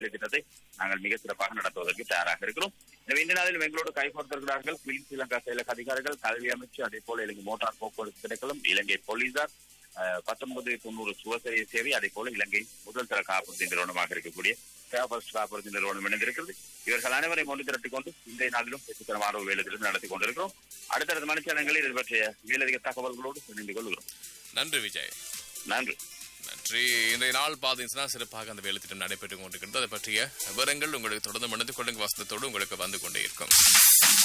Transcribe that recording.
திட்டத்தை நாங்கள் மிக சிறப்பாக நடத்துவதற்கு தயாராக இருக்கிறோம் எனவே இந்த நாளில் எங்களோடு கைகோர்த்திருக்கிறார்கள் பிலிம் ஸ்ரீலங்கா செயலக அதிகாரிகள் கல்வி அமைச்சு அதே போல இலங்கை மோட்டார் போக்குவரத்து திணைக்களம் இலங்கை போலீசார் பத்தொன்பது தொண்ணூறு சுவசரிய சேவை அதே போல இலங்கை முதல் தர காப்புறுதி நிறுவனமாக இருக்கக்கூடிய ஃபர்ஸ்ட் காப்புறுதி நிறுவனம் இணைந்திருக்கிறது இவர்கள் அனைவரையும் ஒன்று திரட்டிக் கொண்டு இன்றைய நாளிலும் வெற்றிகரமான ஒரு வேலைத்திட்டம் நடத்தி கொண்டிருக்கிறோம் அடுத்தடுத்த மனுஷனங்களில் இது பற்றிய மேலதிக தகவல்களோடு இணைந்து கொள்கிறோம் நன்றி விஜய் நன்றி நன்றி இன்றைய நாள் பார்த்தீங்கன்னா சிறப்பாக அந்த வேலை திட்டம் நடைபெற்றுக் கொண்டிருக்கிறது அதை பற்றிய விவரங்கள் உங்களுக்கு தொடர்ந்து மணிந்து கொள்ளுங்க வசனத்தோடு உங்களுக்கு வந்து கொண்டே இருக்கும்